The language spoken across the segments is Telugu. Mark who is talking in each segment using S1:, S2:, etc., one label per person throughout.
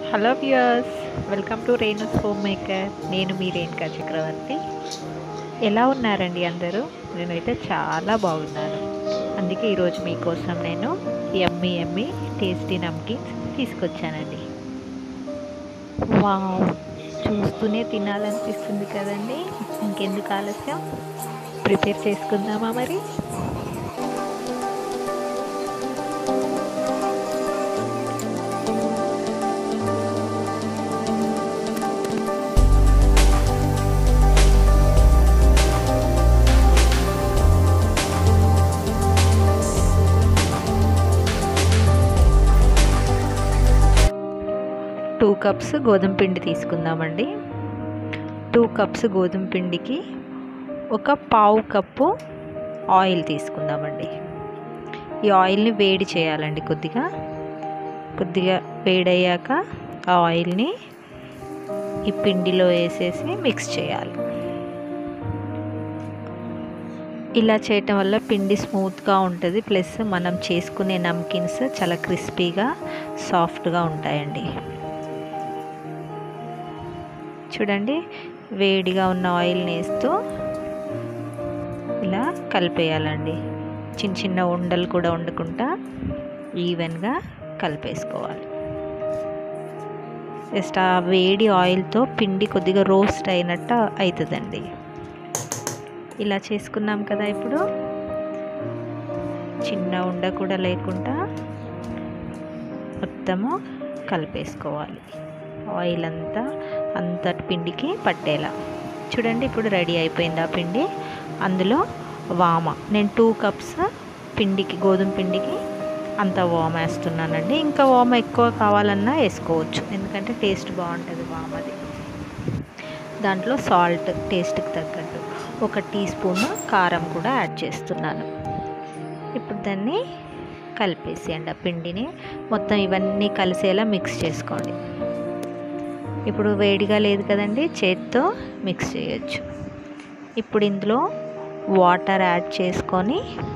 S1: hello viewers welcome to Renu's home maker నేను మీ రేణుకా చక్రవర్తి ఎలా ఉన్నారండి అందరూ నేనైతే చాలా బాగున్నాను అందుకే ఈరోజు మీకోసం నేను ఎమ్మి ఎమ్మి టేస్టీ నమ్కిన్స్ తీసుకొచ్చానండి వావ్ చూస్తూనే తినాలనిపిస్తుంది కదండి ఇంకెందుకు ఆలస్యం ప్రిపేర్ చేసుకుందామా మరి టూ కప్స్ గోధుమ పిండి తీసుకుందామండి టూ కప్స్ గోధుమ పిండికి ఒక పావు కప్పు ఆయిల్ తీసుకుందామండి ఈ ఆయిల్ని వేడి చేయాలండి కొద్దిగా కొద్దిగా వేడయ్యాక ఆ ఆయిల్ని ఈ పిండిలో వేసేసి మిక్స్ చేయాలి ఇలా చేయటం వల్ల పిండి స్మూత్గా ఉంటుంది ప్లస్ మనం చేసుకునే నమ్కిన్స్ చాలా క్రిస్పీగా సాఫ్ట్గా ఉంటాయండి చూడండి వేడిగా ఉన్న ఆయిల్ని వేస్తూ ఇలా కలిపేయాలండి చిన్న చిన్న ఉండలు కూడా ఉండకుండా ఈవెన్గా కలిపేసుకోవాలి జస్ట్ ఆ వేడి ఆయిల్తో పిండి కొద్దిగా రోస్ట్ అయినట్టు అవుతుందండి ఇలా చేసుకున్నాం కదా ఇప్పుడు చిన్న ఉండ కూడా లేకుండా మొత్తము కలిపేసుకోవాలి ఆయిల్ అంతా అంతటి పిండికి పట్టేలా చూడండి ఇప్పుడు రెడీ అయిపోయింది ఆ పిండి అందులో వామ నేను టూ కప్స్ పిండికి గోధుమ పిండికి అంత వామ వేస్తున్నానండి ఇంకా వామ ఎక్కువ కావాలన్నా వేసుకోవచ్చు ఎందుకంటే టేస్ట్ బాగుంటుంది వామది దాంట్లో సాల్ట్ టేస్ట్కి తగ్గట్టు ఒక టీ స్పూన్ కారం కూడా యాడ్ చేస్తున్నాను ఇప్పుడు దాన్ని కలిపేసేయండి ఆ పిండిని మొత్తం ఇవన్నీ కలిసేలా మిక్స్ చేసుకోండి ఇప్పుడు వేడిగా లేదు కదండి చేత్తో మిక్స్ చేయొచ్చు ఇప్పుడు ఇందులో వాటర్ యాడ్ చేసుకొని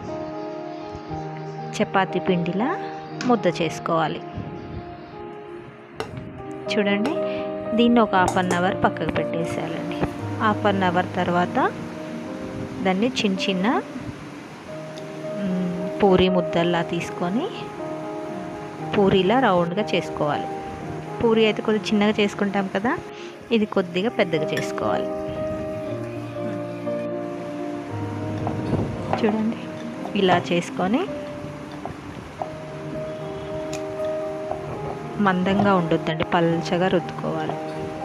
S1: చపాతీ పిండిలా ముద్ద చేసుకోవాలి చూడండి దీన్ని ఒక హాఫ్ అన్ అవర్ పక్కకు పెట్టేసేయాలండి హాఫ్ అన్ అవర్ తర్వాత దాన్ని చిన్న చిన్న పూరి ముద్దల్లా తీసుకొని పూరీలా రౌండ్గా చేసుకోవాలి పూరి అయితే కొద్దిగా చిన్నగా చేసుకుంటాం కదా ఇది కొద్దిగా పెద్దగా చేసుకోవాలి చూడండి ఇలా చేసుకొని మందంగా ఉండొద్దండి పల్చగా రుద్దుకోవాలి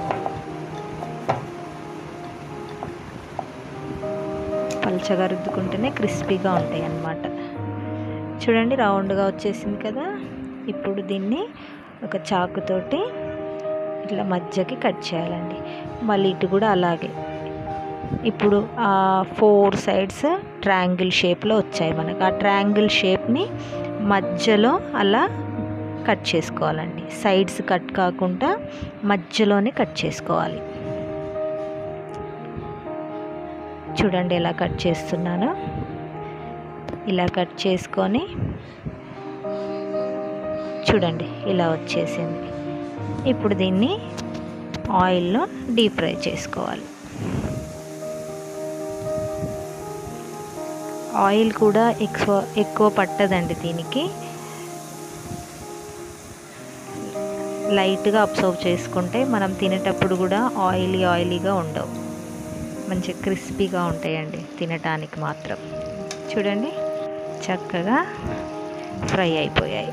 S1: పల్చగా రుద్దుకుంటేనే క్రిస్పీగా ఉంటాయి అన్నమాట చూడండి రౌండ్గా వచ్చేసింది కదా ఇప్పుడు దీన్ని ఒక చాకుతోటి ఇట్లా మధ్యకి కట్ చేయాలండి మళ్ళీ ఇటు కూడా అలాగే ఇప్పుడు ఆ ఫోర్ సైడ్స్ ట్రయాంగిల్ షేప్లో వచ్చాయి మనకు ఆ ట్రయాంగిల్ షేప్ని మధ్యలో అలా కట్ చేసుకోవాలండి సైడ్స్ కట్ కాకుండా మధ్యలోనే కట్ చేసుకోవాలి చూడండి ఎలా కట్ చేస్తున్నానో ఇలా కట్ చేసుకొని చూడండి ఇలా వచ్చేసింది ఇప్పుడు దీన్ని ఆయిల్లో డీప్ ఫ్రై చేసుకోవాలి ఆయిల్ కూడా ఎక్కువ ఎక్కువ పట్టదండి దీనికి లైట్గా అబ్జర్వ్ చేసుకుంటే మనం తినేటప్పుడు కూడా ఆయిలీ ఆయిలీగా ఉండవు మంచి క్రిస్పీగా ఉంటాయండి తినటానికి మాత్రం చూడండి చక్కగా ఫ్రై అయిపోయాయి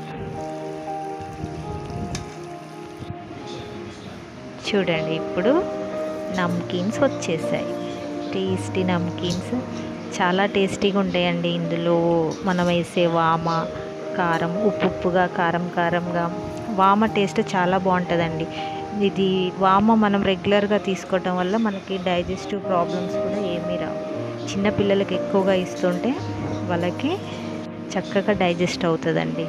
S1: చూడండి ఇప్పుడు నమ్కీన్స్ వచ్చేసాయి టేస్టీ నమ్కీన్స్ చాలా టేస్టీగా ఉంటాయండి ఇందులో మనం వేసే వామ కారం ఉప్పు ఉప్పుగా కారం కారంగా వామ టేస్ట్ చాలా బాగుంటుందండి ఇది వామ మనం రెగ్యులర్గా తీసుకోవటం వల్ల మనకి డైజెస్టివ్ ప్రాబ్లమ్స్ కూడా ఏమీ రావు చిన్న పిల్లలకి ఎక్కువగా ఇస్తుంటే వాళ్ళకి చక్కగా డైజెస్ట్ అవుతుందండి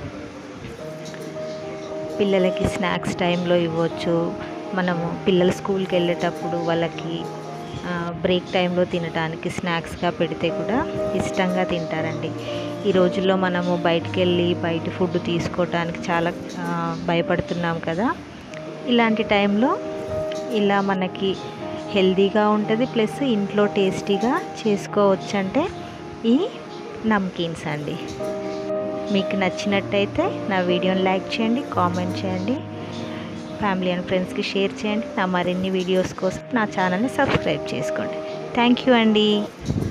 S1: పిల్లలకి స్నాక్స్ టైంలో ఇవ్వచ్చు మనము పిల్లలు స్కూల్కి వెళ్ళేటప్పుడు వాళ్ళకి బ్రేక్ టైంలో తినడానికి స్నాక్స్గా పెడితే కూడా ఇష్టంగా తింటారండి ఈ రోజుల్లో మనము బయటికి వెళ్ళి బయట ఫుడ్ తీసుకోవటానికి చాలా ఆ, భయపడుతున్నాం కదా ఇలాంటి టైంలో ఇలా మనకి హెల్తీగా ఉంటుంది ప్లస్ ఇంట్లో టేస్టీగా చేసుకోవచ్చు అంటే ఈ నమ్కీన్స్ అండి మీకు నచ్చినట్టయితే నా వీడియోని లైక్ చేయండి కామెంట్ చేయండి ఫ్యామిలీ అండ్ ఫ్రెండ్స్కి షేర్ చేయండి నా మరిన్ని వీడియోస్ కోసం నా ఛానల్ని సబ్స్క్రైబ్ చేసుకోండి థ్యాంక్ యూ అండి